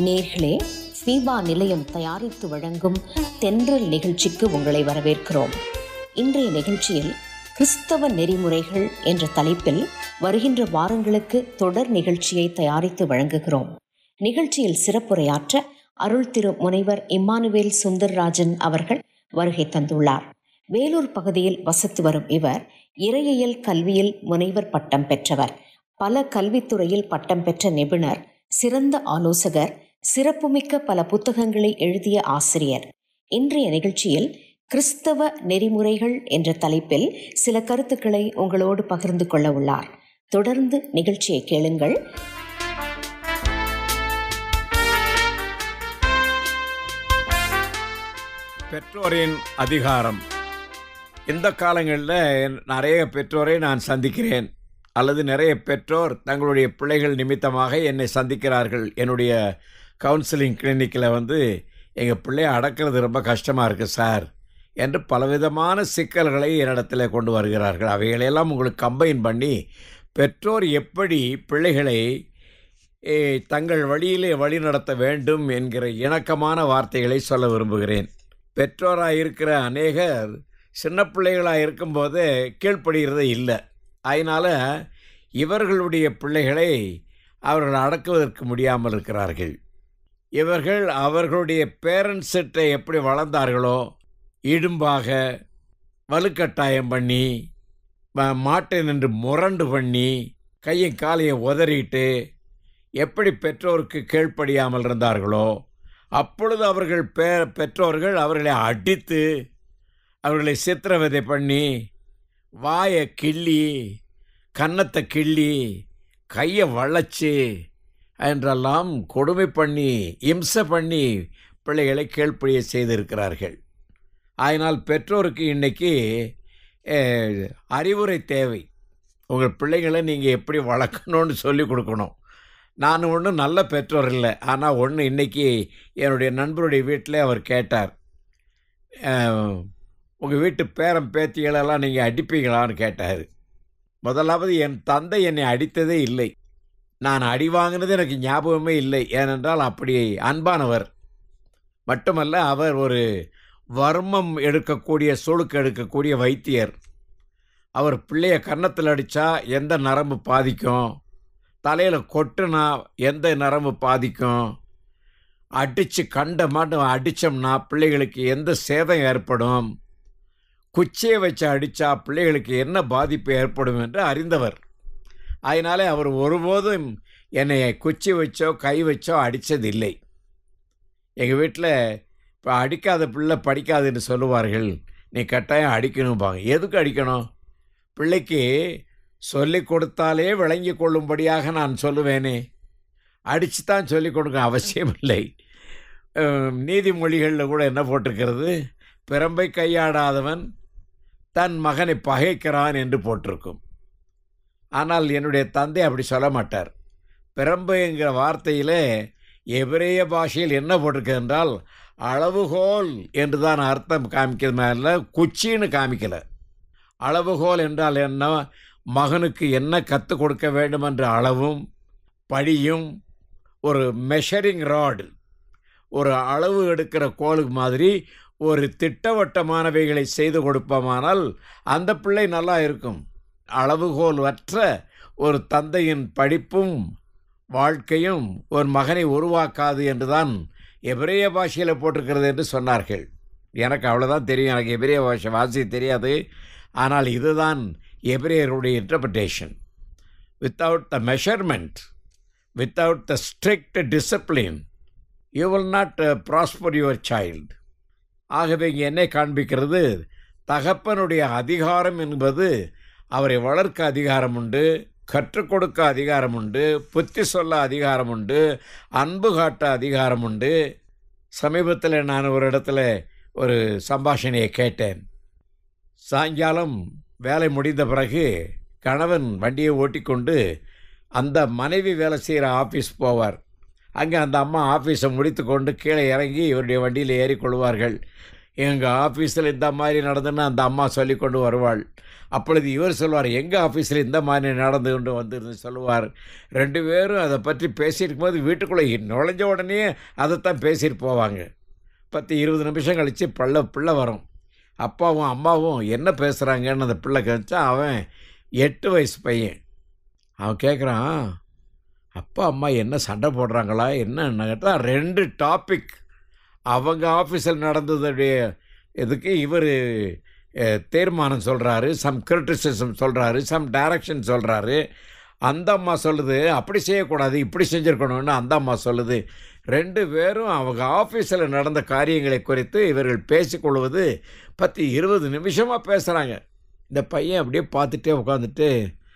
நேர்களே ஸ்வீபா நிலையம் தயாரித்து வழங்கும் தென்றல் நிகழ்ச்சிக்கு உங்களை வரவேற்கிறோம் இன்றைய நிகழ்ச்சியில் கிறிஸ்தவ நெறிமுறைகள் என்ற தலைப்பில் வருகின்ற வாரங்களுக்கு தொடர் நிகழ்ச்சியை தயாரித்து வழங்குகிறோம் நிகழ்ச்சியில் சிறப்புரையாற்ற அருள் திரு முனைவர் இம்மானுவேல் சுந்தர்ராஜன் அவர்கள் வருகை தந்துள்ளார் வேலூர் பகுதியில் வசித்து வரும் இவர் இறையியல் கல்வியில் முனைவர் பட்டம் பெற்றவர் பல கல்வித்துறையில் பட்டம் பெற்ற நிபுணர் சிறந்த ஆலோசகர் சிறப்புமிக்க பல புத்தகங்களை எழுதிய ஆசிரியர் இன்றைய நிகழ்ச்சியில் கிறிஸ்தவ நெறிமுறைகள் என்ற தலைப்பில் சில கருத்துக்களை உங்களோடு பகிர்ந்து கொள்ள உள்ளார் தொடர்ந்து நிகழ்ச்சியை கேளுங்கள் பெற்றோரின் அதிகாரம் இந்த காலங்களில் நிறைய பெற்றோரை நான் சந்திக்கிறேன் அல்லது நிறைய பெற்றோர் தங்களுடைய பிள்ளைகள் நிமித்தமாக என்னை சந்திக்கிறார்கள் என்னுடைய கவுன்சிலிங் கிளினிக்கில் வந்து எங்கள் பிள்ளைய அடக்கிறது ரொம்ப கஷ்டமாக இருக்குது சார் என்று பலவிதமான சிக்கல்களை என்னிடத்தில் கொண்டு வருகிறார்கள் அவைகளையெல்லாம் உங்களுக்கு கம்பைன் பண்ணி பெற்றோர் எப்படி பிள்ளைகளை ஏ, தங்கள் வழியிலே வழிநடத்த வேண்டும் என்கிற இணக்கமான வார்த்தைகளை சொல்ல விரும்புகிறேன் பெற்றோராக இருக்கிற அநேகர் சின்ன பிள்ளைகளாக இருக்கும்போதே கீழ்ப்படுகிறதே இல்லை அதனால் இவர்களுடைய பிள்ளைகளை அவர்கள் அடக்குவதற்கு முடியாமல் இருக்கிறார்கள் இவர்கள் அவர்களுடைய பேரண்ட்ஸிட்ட எப்படி வளர்ந்தார்களோ இடும்பாக வலுக்கட்டாயம் பண்ணி ம- மாட்டேன் என்று முரண்டு பண்ணி கையும் காலையும் உதறிட்டு எப்படி பெற்றோருக்கு கீழ்ப்படியாமல் இருந்தார்களோ அப்பொழுது அவர்கள் பே பெற்றோர்கள் அவர்களை அடித்து அவர்களை சித்திரவதை பண்ணி வாயை கிள்ளி கன்னத்தை கிள்ளி கையை வளைச்சு என்றெல்லாம் கொடுமை பண்ணி இம்சை பண்ணி பிள்ளைகளை கீழ்ப்படிய செய்திருக்கிறார்கள் அதனால் பெற்றோருக்கு இன்னைக்கு அஹ், அறிவுரை தேவை உங்கள் பிள்ளைகளை நீங்கள் எப்படி வளர்க்கணும்னு சொல்லி கொடுக்கணும் நான் ஒன்றும் நல்ல பெற்றோர் இல்லை ஆனால் ஒன்று இன்னைக்கு என்னுடைய நண்பருடைய வீட்டில் அவர் கேட்டார் உங்கள் வீட்டு பேரன் பேத்திகளெல்லாம் நீங்கள் அடிப்பீங்களான்னு கேட்டார் முதலாவது என் தந்தை என்னை அடித்ததே இல்லை நான் அடி வாங்கினது எனக்கு ஞாபகமே இல்லை ஏனென்றால் அப்படி அன்பானவர் மட்டுமல்ல அவர் ஒரு வர்மம் எடுக்கக்கூடிய சுளுக்கு எடுக்கக்கூடிய வைத்தியர் அவர் பிள்ளைய கன்னத்தில் அடித்தா எந்த நரம்பு பாதிக்கும் தலையில் கொட்டுனா எந்த நரம்பு பாதிக்கும் அடித்து கண்ட மாட்டம் அடித்தோம்னா பிள்ளைகளுக்கு எந்த சேதம் ஏற்படும் குச்சியை வச்சு அடித்தா பிள்ளைகளுக்கு என்ன பாதிப்பு ஏற்படும் என்று அறிந்தவர் அதனாலே அவர் ஒருபோதும் என்னை குச்சி வச்சோ கை வச்சோ அடித்ததில்லை எங்கள் வீட்டில் இப்போ அடிக்காத பிள்ளை படிக்காதுன்னு சொல்லுவார்கள் நீ கட்டாயம் அடிக்கணும்பாங்க எதுக்கு அடிக்கணும் பிள்ளைக்கு சொல்லிக் கொடுத்தாலே விளங்கி கொள்ளும்படியாக நான் சொல்லுவேனே அடித்து தான் சொல்லிக் கொடுக்க அவசியம் இல்லை அஹ், நீதிமொழிகளில் கூட என்ன போட்டிருக்கிறது பிறம்பை கையாடாதவன் தன் மகனை பகைக்கிறான் என்று போட்டிருக்கும் ஆனால் என்னுடைய தந்தை அப்படி சொல்ல மாட்டார் பிறம்பைங்கிற வார்த்தையிலே எபிரேய பாஷையில் என்ன போட்டிருக்கு என்றால் அளவுகோல் என்று தான் அர்த்தம் காமிக்கிறதுனால குச்சின்னு காமிக்கல அளவுகோல் என்றால் என்ன மகனுக்கு என்ன கற்றுக் கொடுக்க வேண்டும் என்ற அளவும் படியும் ஒரு மெஷரிங் ராடு ஒரு அளவு எடுக்கிற கோலுக்கு மாதிரி ஒரு திட்டவட்டமானவைகளை செய்து கொடுப்போமானால் அந்த பிள்ளை நல்லா இருக்கும் அளவுகோல் அற்ற ஒரு தந்தையின் படிப்பும் வாழ்க்கையும் ஒரு மகனை உருவாக்காது என்றுதான் எபிரேய பாஷையில் போட்டிருக்கிறது என்று சொன்னார்கள் எனக்கு அவ்வளோதான் தெரியும் எனக்கு எபிரேய பாஷை வாசி தெரியாது ஆனால் இதுதான் எபிரேயருடைய interpretation without the measurement without the strict discipline you will not prosper your child ஆகவே இங்கே என்ன காண்பிக்கிறது தகப்பனுடைய அதிகாரம் என்பது அவரை வளர்க்க அதிகாரம் உண்டு கற்றுக் கொடுக்க அதிகாரம் உண்டு புத்தி சொல்ல அதிகாரம் உண்டு அன்பு காட்ட அதிகாரம் உண்டு சமீபத்தில் நான் ஒரு இடத்துல ஒரு சம்பாஷணையை கேட்டேன் சாயங்காலம் வேலை முடிந்த பிறகு கணவன் வண்டியை ஓட்டிக்கொண்டு அந்த மனைவி வேலை செய்கிற ஆஃபீஸ் போவார் அங்கே அந்த அம்மா ஆஃபீஸை முடித்து கொண்டு கீழே இறங்கி இவருடைய வண்டியில் ஏறிக்கொள்வார்கள் எங்கள் ஆஃபீஸில் இந்த மாதிரி நடந்துன்னு அந்த அம்மா சொல்லி கொண்டு வருவாள் அப்பொழுது இவர் சொல்வார் எங்கள் ஆஃபீஸில் இந்த மாதிரி நடந்து கொண்டு வந்திருந்து சொல்லுவார் ரெண்டு பேரும் அதை பற்றி பேசியிருக்கும் போது வீட்டுக்குள்ளே நுழைஞ்ச உடனே அதைத்தான் பேசிட்டு போவாங்க பத்து இருபது நிமிஷம் கழித்து பள்ள பிள்ளை வரும் அப்பாவும் அம்மாவும் என்ன பேசுகிறாங்கன்னு அந்த பிள்ளை கழிச்சா அவன் எட்டு வயசு பையன் அவன் கேட்குறான் அப்பா அம்மா என்ன சண்டை போடுறாங்களா என்னன்னு கேட்டால் ரெண்டு டாபிக் அவங்க ஆஃபீஸில் நடந்ததுடைய இதுக்கு இவர் தீர்மானம் சொல்கிறாரு சம் கிரிட்டிசிசம் சொல்கிறாரு சம் டைரக்ஷன் சொல்கிறாரு அந்த அம்மா சொல்லுது அப்படி செய்யக்கூடாது இப்படி செஞ்சுருக்கணும்னு அந்த அம்மா சொல்லுது ரெண்டு பேரும் அவங்க ஆஃபீஸில் நடந்த காரியங்களை குறித்து இவர்கள் பேசிக்கொள்வது பத்து இருபது நிமிஷமாக பேசுகிறாங்க இந்த பையன் அப்படியே பார்த்துட்டே உட்காந்துட்டு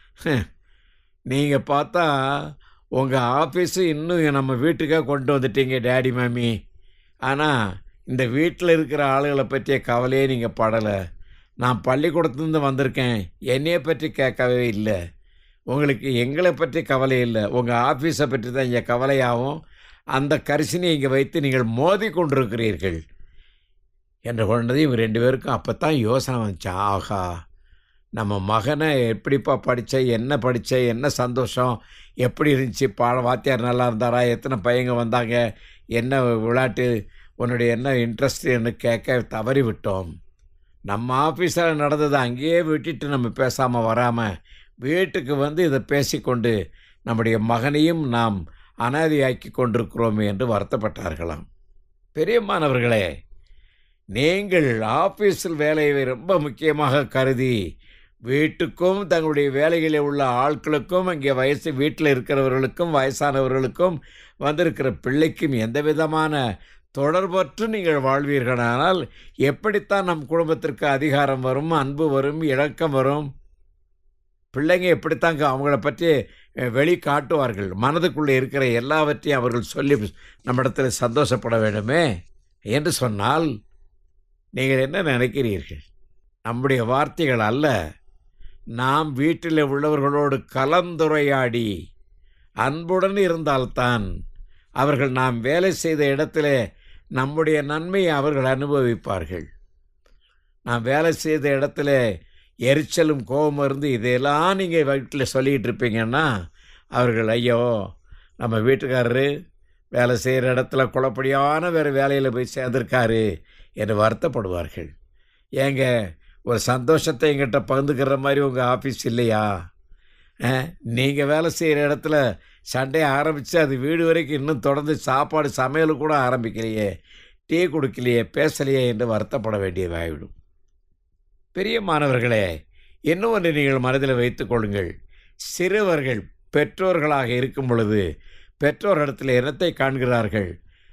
நீங்கள் பார்த்தா உங்கள் ஆஃபீஸு இன்னும் நம்ம வீட்டுக்கே கொண்டு வந்துட்டீங்க டேடி மாமி ஆனால் இந்த வீட்டில் இருக்கிற ஆளுகளை பற்றிய கவலையே நீங்கள் படலை நான் பள்ளிக்கூடத்துலேருந்து வந்திருக்கேன் என்னையை பற்றி கேட்கவே இல்லை உங்களுக்கு எங்களை பற்றி கவலை இல்லை உங்கள் ஆஃபீஸை பற்றி தான் இங்கே கவலையாகும் அந்த கரிசனை இங்கே வைத்து நீங்கள் மோதி கொண்டிருக்கிறீர்கள் என்ற கொண்டது இவங்க ரெண்டு பேருக்கும் அப்போ தான் யோசனை வந்துச்சு ஆஹா நம்ம மகனை எப்படிப்பா படித்த என்ன படித்த என்ன சந்தோஷம் எப்படி இருந்துச்சு பாட வாத்தியார் நல்லா இருந்தாரா எத்தனை பையங்க வந்தாங்க என்ன விளையாட்டு உன்னுடைய என்ன இன்ட்ரெஸ்ட்னு கேட்க தவறி விட்டோம் நம்ம ஆஃபீஸில் நடந்ததை அங்கேயே விட்டுட்டு நம்ம பேசாமல் வராமல் வீட்டுக்கு வந்து இதை பேசிக்கொண்டு நம்முடைய மகனையும் நாம் அனாதியாக்கி கொண்டிருக்கிறோமே என்று வருத்தப்பட்டார்களாம் பெரியம்மானவர்களே நீங்கள் ஆஃபீஸில் வேலையை ரொம்ப முக்கியமாக கருதி வீட்டுக்கும் தங்களுடைய வேலைகளில் உள்ள ஆட்களுக்கும் இங்கே வயசு வீட்டில் இருக்கிறவர்களுக்கும் வயசானவர்களுக்கும் வந்திருக்கிற பிள்ளைக்கும் எந்த விதமான தொடர்பற்று நீங்கள் வாழ்வீர்களானால் எப்படித்தான் நம் குடும்பத்திற்கு அதிகாரம் வரும் அன்பு வரும் இணக்கம் வரும் பிள்ளைங்க எப்படித்தாங்க அவங்கள பற்றி வெளி காட்டுவார்கள் மனதுக்குள்ளே இருக்கிற எல்லாவற்றையும் அவர்கள் சொல்லி நம்மிடத்தில் சந்தோஷப்பட வேண்டுமே என்று சொன்னால் நீங்கள் என்ன நினைக்கிறீர்கள் நம்முடைய வார்த்தைகள் அல்ல நாம் வீட்டில் உள்ளவர்களோடு கலந்துரையாடி அன்புடன் இருந்தால்தான் அவர்கள் நாம் வேலை செய்த இடத்துல நம்முடைய நன்மையை அவர்கள் அனுபவிப்பார்கள் நாம் வேலை செய்த இடத்துல எரிச்சலும் கோபம் இருந்து இதையெல்லாம் நீங்கள் வீட்டில் சொல்லிகிட்டு இருப்பீங்கன்னா அவர்கள் ஐயோ நம்ம வீட்டுக்காரரு வேலை செய்கிற இடத்துல குழப்படியான வேறு வேலையில் போய் சேர்ந்துருக்காரு என்று வருத்தப்படுவார்கள் ஏங்க ஒரு சந்தோஷத்தை எங்கிட்ட பகிர்ந்துக்கிற மாதிரி உங்கள் ஆஃபீஸ் இல்லையா நீங்கள் வேலை செய்கிற இடத்துல சண்டையை ஆரம்பித்து அது வீடு வரைக்கும் இன்னும் தொடர்ந்து சாப்பாடு சமையல் கூட ஆரம்பிக்கலையே டீ கொடுக்கலையே பேசலையே என்று வருத்தப்பட வேண்டியதாகிவிடும் பெரிய மாணவர்களே இன்னும் ஒன்று நீங்கள் மனதில் வைத்துக் கொள்ளுங்கள் சிறுவர்கள் பெற்றோர்களாக இருக்கும் பொழுது பெற்றோரிடத்தில் என்னத்தை காண்கிறார்கள்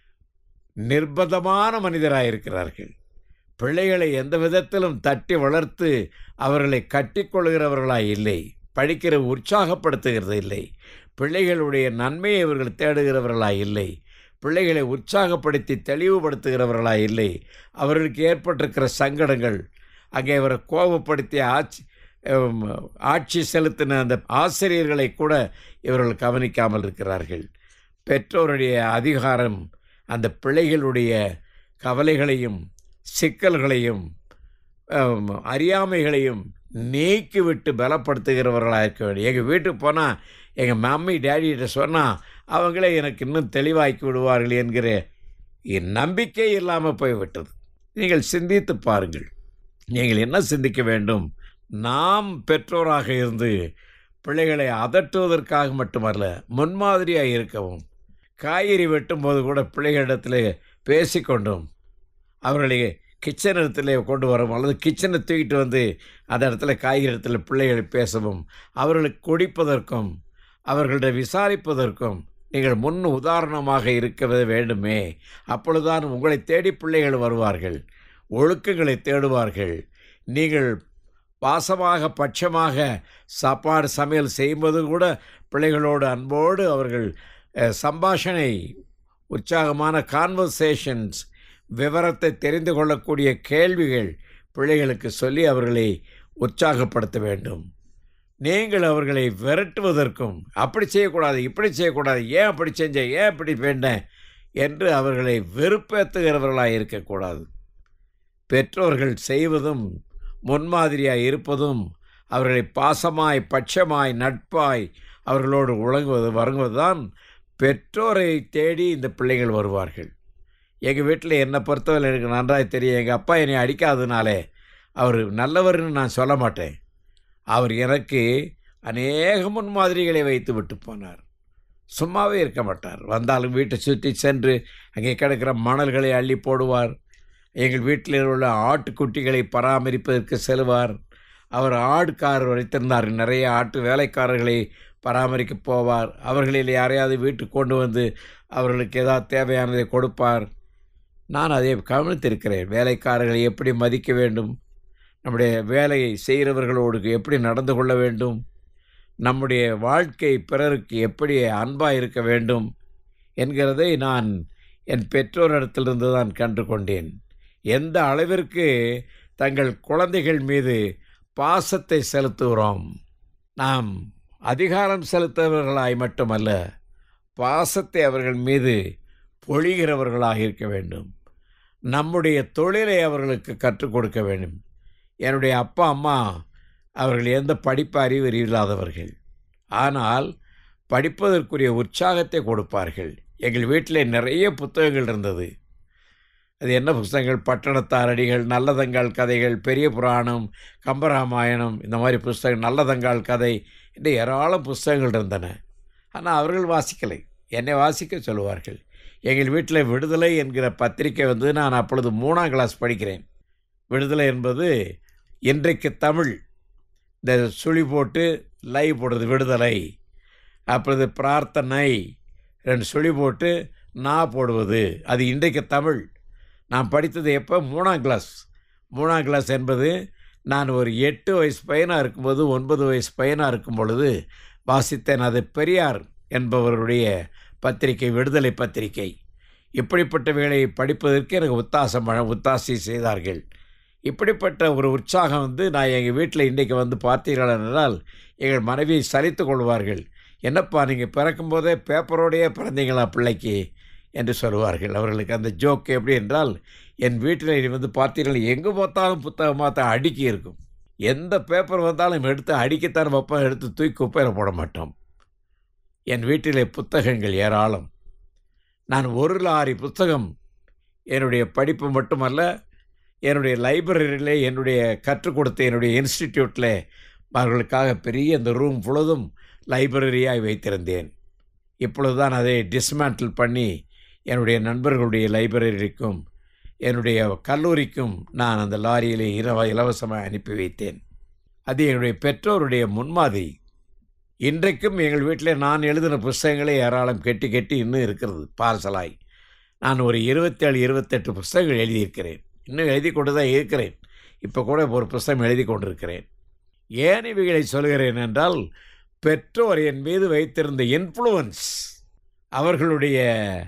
நிர்பந்தமான மனிதராக இருக்கிறார்கள் பிள்ளைகளை எந்த விதத்திலும் தட்டி வளர்த்து அவர்களை கட்டிக்கொள்கிறவர்களாக இல்லை படிக்கிற உற்சாகப்படுத்துகிறது இல்லை பிள்ளைகளுடைய நன்மையை இவர்கள் தேடுகிறவர்களாக இல்லை பிள்ளைகளை உற்சாகப்படுத்தி தெளிவுபடுத்துகிறவர்களாக இல்லை அவர்களுக்கு ஏற்பட்டிருக்கிற சங்கடங்கள் அங்கே அவரை கோபப்படுத்தி ஆட்சி ஆட்சி செலுத்தின அந்த ஆசிரியர்களை கூட இவர்கள் கவனிக்காமல் இருக்கிறார்கள் பெற்றோருடைய அதிகாரம் அந்த பிள்ளைகளுடைய கவலைகளையும் சிக்கல்களையும் அறியாமைகளையும் நீக்கிவிட்டு பலப்படுத்துகிறவர்களாக இருக்க வேண்டும் எங்கள் வீட்டுக்கு போனால் எங்கள் மம்மி டேடிகிட்ட சொன்னால் அவங்களே எனக்கு இன்னும் தெளிவாக்கி விடுவார்கள் என்கிற நம்பிக்கை இல்லாமல் போய்விட்டது நீங்கள் சிந்தித்து பாருங்கள் நீங்கள் என்ன சிந்திக்க வேண்டும் நாம் பெற்றோராக இருந்து பிள்ளைகளை அதட்டுவதற்காக மட்டுமல்ல முன்மாதிரியாக இருக்கவும் காய்கறி வெட்டும்போது கூட பிள்ளைகளிடத்தில் பேசிக்கொண்டும் அவர்களை கிச்சன் இடத்துல கொண்டு வரும் அல்லது கிச்சனை தூக்கிட்டு வந்து அந்த இடத்துல காய்கறி இடத்துல பிள்ளைகளை பேசவும் அவர்களுக்கு குடிப்பதற்கும் அவர்களிட விசாரிப்பதற்கும் நீங்கள் முன் உதாரணமாக இருக்க வேண்டுமே அப்பொழுதுதான் உங்களை தேடி பிள்ளைகள் வருவார்கள் ஒழுக்கங்களை தேடுவார்கள் நீங்கள் பாசமாக பட்சமாக சாப்பாடு சமையல் செய்யும்போது கூட பிள்ளைகளோடு அன்போடு அவர்கள் சம்பாஷணை உற்சாகமான கான்வர்சேஷன்ஸ் விவரத்தை தெரிந்து கொள்ளக்கூடிய கேள்விகள் பிள்ளைகளுக்கு சொல்லி அவர்களை உற்சாகப்படுத்த வேண்டும் நீங்கள் அவர்களை விரட்டுவதற்கும் அப்படி செய்யக்கூடாது இப்படி செய்யக்கூடாது ஏன் அப்படி செஞ்ச ஏன் அப்படி வேண்டேன் என்று அவர்களை வெறுப்பேற்றுகிறவர்களாக இருக்கக்கூடாது பெற்றோர்கள் செய்வதும் முன்மாதிரியாக இருப்பதும் அவர்களை பாசமாய் பட்சமாய் நட்பாய் அவர்களோடு உழங்குவது வருவதுதான் பெற்றோரை தேடி இந்த பிள்ளைகள் வருவார்கள் எங்கள் வீட்டில் என்னை பொறுத்தவரை எனக்கு நன்றாக தெரியும் எங்கள் அப்பா என்னை அடிக்காததுனாலே அவர் நல்லவர்னு நான் சொல்ல மாட்டேன் அவர் எனக்கு அநேக முன்மாதிரிகளை வைத்து விட்டு போனார் சும்மாவே இருக்க மாட்டார் வந்தாலும் வீட்டை சுற்றி சென்று அங்கே கிடக்கிற மணல்களை அள்ளி போடுவார் எங்கள் வீட்டில் உள்ள ஆட்டுக்குட்டிகளை பராமரிப்பதற்கு செல்வார் அவர் ஆடுக்காரர் வைத்திருந்தார் நிறைய ஆட்டு வேலைக்காரர்களை பராமரிக்க போவார் அவர்களில் யாரையாவது வீட்டுக்கு கொண்டு வந்து அவர்களுக்கு ஏதாவது தேவையானதை கொடுப்பார் நான் அதை கவனித்திருக்கிறேன் வேலைக்காரர்களை எப்படி மதிக்க வேண்டும் நம்முடைய வேலையை செய்கிறவர்களோடு எப்படி நடந்து கொள்ள வேண்டும் நம்முடைய வாழ்க்கை பிறருக்கு எப்படி அன்பாக இருக்க வேண்டும் என்கிறதை நான் என் பெற்றோரிடத்திலிருந்து தான் கண்டு கொண்டேன் எந்த அளவிற்கு தங்கள் குழந்தைகள் மீது பாசத்தை செலுத்துகிறோம் நாம் அதிகாரம் செலுத்துபவர்களாய் மட்டுமல்ல பாசத்தை அவர்கள் மீது பொழிகிறவர்களாக இருக்க வேண்டும் நம்முடைய தொழிலை அவர்களுக்கு கற்றுக் கொடுக்க வேண்டும் என்னுடைய அப்பா அம்மா அவர்கள் எந்த படிப்பு அறிவு இல்லாதவர்கள் ஆனால் படிப்பதற்குரிய உற்சாகத்தை கொடுப்பார்கள் எங்கள் வீட்டில் நிறைய புத்தகங்கள் இருந்தது அது என்ன புஸ்தகங்கள் பட்டணத்தாரடிகள் நல்லதங்கால் கதைகள் பெரிய புராணம் கம்பராமாயணம் இந்த மாதிரி புஸ்தகம் நல்லதங்கால் கதை என்று ஏராளம் புஸ்தகங்கள் இருந்தன ஆனால் அவர்கள் வாசிக்கலை என்னை வாசிக்க சொல்லுவார்கள் எங்கள் வீட்டில் விடுதலை என்கிற பத்திரிக்கை வந்து நான் அப்பொழுது மூணாம் கிளாஸ் படிக்கிறேன் விடுதலை என்பது இன்றைக்கு தமிழ் இந்த சுழி போட்டு லை போடுறது விடுதலை அப்பொழுது பிரார்த்தனை ரெண்டு சுழி போட்டு நா போடுவது அது இன்றைக்கு தமிழ் நான் படித்தது எப்போ மூணாம் கிளாஸ் மூணாம் கிளாஸ் என்பது நான் ஒரு எட்டு வயசு பையனாக இருக்கும்போது ஒன்பது வயசு பையனாக இருக்கும் பொழுது வாசித்தேன் அது பெரியார் என்பவருடைய பத்திரிகை விடுதலை பத்திரிகை இப்படிப்பட்ட வேலையை படிப்பதற்கு எனக்கு உத்தாசம் உத்தாசி செய்தார்கள் இப்படிப்பட்ட ஒரு உற்சாகம் வந்து நான் எங்கள் வீட்டில் இன்றைக்கு வந்து பார்த்தீர்கள் என்றால் எங்கள் மனைவியை சலித்து கொள்வார்கள் என்னப்பா நீங்கள் பிறக்கும்போதே பேப்பரோடையே பிறந்தீங்களா பிள்ளைக்கு என்று சொல்லுவார்கள் அவர்களுக்கு அந்த ஜோக் எப்படி என்றால் என் வீட்டில் வந்து பார்த்தீர்கள் எங்கே பார்த்தாலும் புத்தகமாக தான் அடுக்கி இருக்கும் எந்த பேப்பர் வந்தாலும் எடுத்து அடிக்கத்தான் வைப்போம் எடுத்து தூக்கி குப்பையில் போட மாட்டோம் என் வீட்டிலே புத்தகங்கள் ஏராளம் நான் ஒரு லாரி புத்தகம் என்னுடைய படிப்பு மட்டுமல்ல என்னுடைய லைப்ரரியிலே என்னுடைய கற்றுக் கொடுத்த என்னுடைய இன்ஸ்டிடியூட்டில் அவர்களுக்காக பெரிய இந்த ரூம் முழுதும் லைப்ரரியாய் வைத்திருந்தேன் இப்பொழுது தான் அதை டிஸ்மேண்டில் பண்ணி என்னுடைய நண்பர்களுடைய லைப்ரரிக்கும் என்னுடைய கல்லூரிக்கும் நான் அந்த லாரியிலே இரவ இலவசமாக அனுப்பி வைத்தேன் அது என்னுடைய பெற்றோருடைய முன்மாதிரி இன்றைக்கும் எங்கள் வீட்டில் நான் எழுதின புஸ்தகங்களே ஏராளம் கெட்டி கெட்டி இன்னும் இருக்கிறது பார்சலாய் நான் ஒரு இருபத்தேழு இருபத்தெட்டு புஸ்தகங்கள் எழுதியிருக்கிறேன் இன்னும் எழுதி கொண்டு தான் இருக்கிறேன் இப்போ கூட ஒரு புஸ்தகம் எழுதி கொண்டிருக்கிறேன் ஏன் இவைகளை சொல்கிறேன் என்றால் பெற்றோர் என் மீது வைத்திருந்த இன்ஃப்ளூவன்ஸ் அவர்களுடைய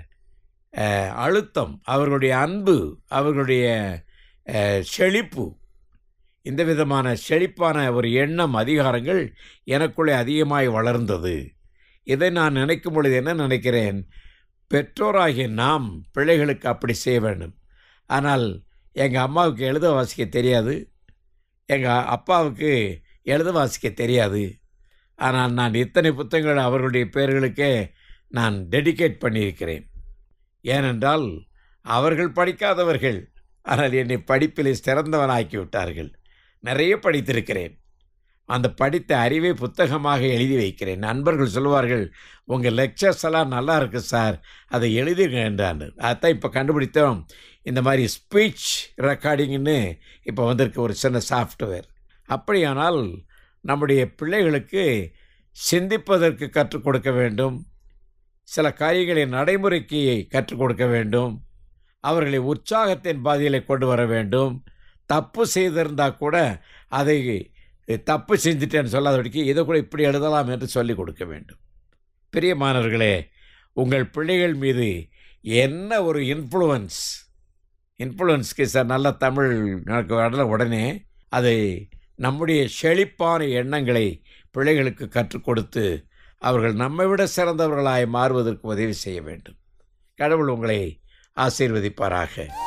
அஹ், அழுத்தம் அவர்களுடைய அன்பு அவர்களுடைய அஹ், செழிப்பு இந்த விதமான செழிப்பான ஒரு எண்ணம் அதிகாரங்கள் எனக்குள்ளே அதிகமாய் வளர்ந்தது இதை நான் நினைக்கும் பொழுது என்ன நினைக்கிறேன் பெற்றோராகிய நாம் பிள்ளைகளுக்கு அப்படி செய்ய வேண்டும் ஆனால் எங்கள் அம்மாவுக்கு எழுத வாசிக்க தெரியாது எங்கள் அப்பாவுக்கு எழுத வாசிக்க தெரியாது ஆனால் நான் இத்தனை புத்தகங்கள் அவர்களுடைய பெயர்களுக்கே நான் டெடிகேட் பண்ணியிருக்கிறேன் ஏனென்றால் அவர்கள் படிக்காதவர்கள் ஆனால் என்னை படிப்பிலே சிறந்தவனாக்கி விட்டார்கள் நிறைய படித்திருக்கிறேன் அந்த படித்த அறிவை புத்தகமாக எழுதி வைக்கிறேன் நண்பர்கள் சொல்லுவார்கள் உங்கள் லெக்சர்ஸ் எல்லாம் நல்லா இருக்கு சார் அதை எழுதிருங்க என்றான் அதான் இப்போ கண்டுபிடித்தோம் இந்த மாதிரி ஸ்பீச் ரெக்கார்டிங்னு இப்போ வந்திருக்கு ஒரு சின்ன சாஃப்ட்வேர் அப்படியானால் நம்முடைய பிள்ளைகளுக்கு சிந்திப்பதற்கு கற்றுக் கொடுக்க வேண்டும் சில காரியங்களை நடைமுறைக்கு கற்றுக் கொடுக்க வேண்டும் அவர்களை உற்சாகத்தின் பாதையிலே கொண்டு வர வேண்டும் தப்பு செய்திருந்தால் கூட அதை தப்பு செஞ்சுட்டேன்னு சொல்லாதபடிக்கு இதை கூட இப்படி எழுதலாம் என்று சொல்லிக் கொடுக்க வேண்டும் பிரியமானவர்களே உங்கள் பிள்ளைகள் மீது என்ன ஒரு இன்ஃப்ளூவன்ஸ் இன்ஃப்ளூவன்ஸ்க்கு சார் நல்ல தமிழ் எனக்கு வரல உடனே அதை நம்முடைய செழிப்பான எண்ணங்களை பிள்ளைகளுக்கு கற்றுக் கொடுத்து அவர்கள் நம்மை விட சிறந்தவர்களாய் மாறுவதற்கு உதவி செய்ய வேண்டும் கடவுள் உங்களை ஆசீர்வதிப்பாராக